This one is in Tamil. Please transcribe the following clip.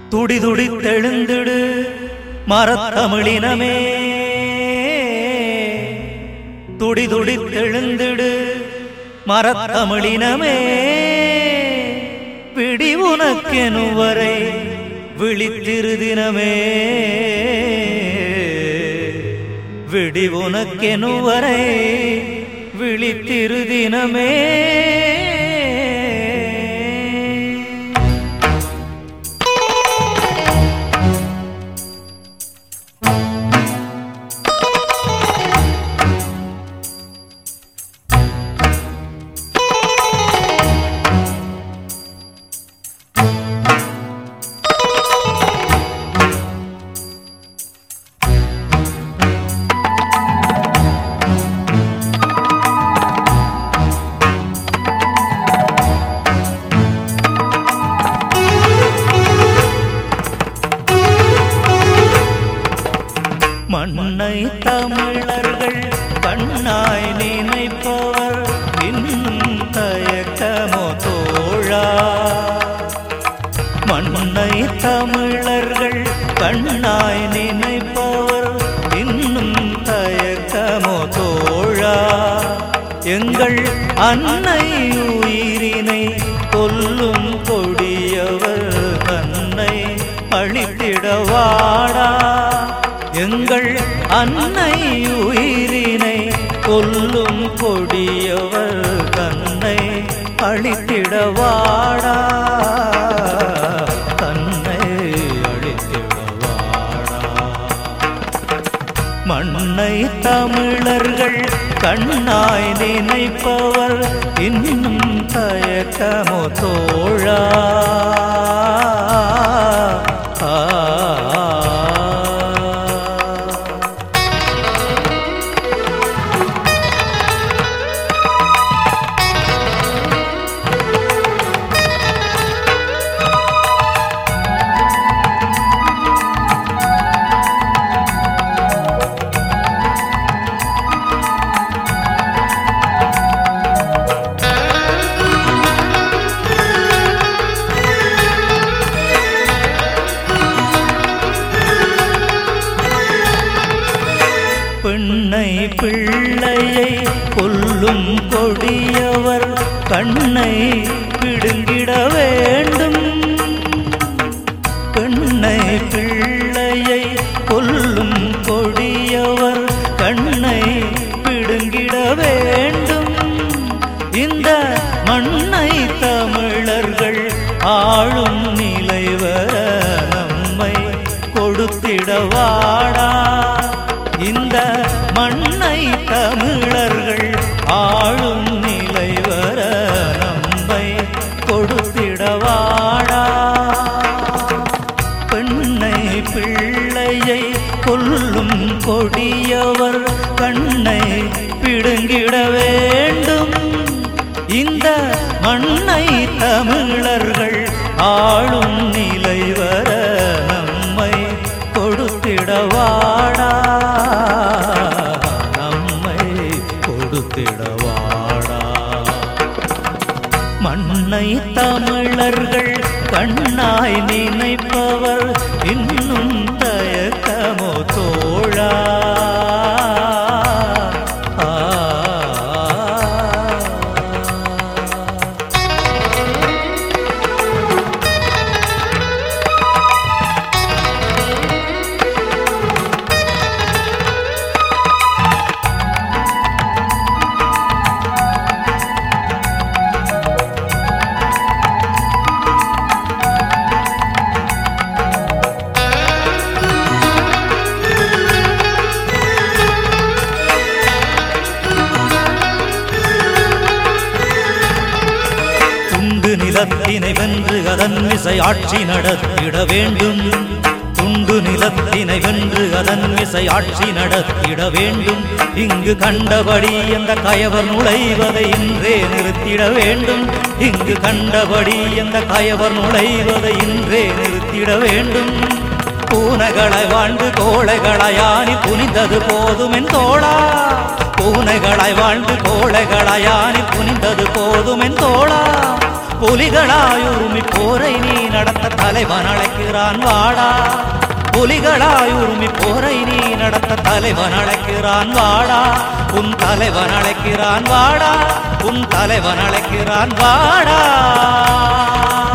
துடி துடி தெழுந்திடு மரத்தமிழினமே துடி துடி தெழுந்திடு மரத்தமிழினமே பிடி உனக்கெனும் வரை விழித்திரு தினமே விடி உனக்கெனும் வரை விழித்திரு தினமே மண்ணை தமிழர்கள் கண்ணாய் நினைப்பவர் இன்னும் தயக்கமோ தோழா மண்ணை தமிழர்கள் கண்ணாய் நினைப்பவர் இன்னும் தயக்கமோ தோழா எங்கள் அன்னை உயிரினை கொல்லும் கொடியவர் தன்னை அழித்திடவாடா எங்கள் அன்னை உயிரினை கொல்லும் கொடியவர் தன்னை அழித்திடவாடா தன்னை அழித்திடவாடா மண்ணை தமிழர்கள் கண்ணாய் நினைப்பவர் இன்னும் தயக்கமோ தோழா ஆ பெண்ணை பிள்ளையை கொல்லும் கொடியவர் கண்ணை பிடுங்கிட வேண்டும் பெண்ணை பிள்ளையை கொல்லும் கொடியவர் கண்ணை பிடுங்கிட வேண்டும் இந்த மண்ணை தமிழர்கள் ஆளும் நிலை வர நம்மை கொடுத்திடவாடா இந்த மண்ணை தமிழர்கள் ஆளும் நிலை வர நம்மை கொடுத்திடவாடா பெண்ணை பிள்ளையை கொல்லும் கொடியவர் கண்ணை பிடுங்கிட வேண்டும் இந்த மண்ணை தமிழர்கள் ஆளும் நிலை வர நம்மை கொடுத்திடவாடா நம்மை கொடுத்திடவாடா மண்ணை தமிழர்கள் கண்ணாய் நினைப்பவர் இன்னும் தயக்கமோ தோழா ஆ. துண்டு நிலத்தினை வென்று அதன் விசை ஆட்சி நடத்திட வேண்டும் துண்டு நிலத்தினை வென்று அதன் விசை ஆட்சி நடத்திட வேண்டும் இங்கு கண்டபடி அந்த கயவர் நுழைவதை இன்றே நிறுத்திட வேண்டும் இங்கு கண்டபடி அந்த கயவர் நுழைவதை இன்றே நிறுத்திட வேண்டும் பூனைகளை வாழ்ந்து கோழைகளையானி புனிந்தது போதுமென் தோழா பூனைகளாய் வாழ்ந்து கோழைகளையானி புனிந்தது போதுமென் தோழா புலிகளாய் உரிமை போரை நீ நடத்த தலைவன் அழைக்கிறான் வாடா புலிகளாய் உரிமை போரை நீ நடத்த தலைவன் அழைக்கிறான் வாடா உன் தலைவன் அழைக்கிறான் வாடா உன் தலைவன் அழைக்கிறான் வாடா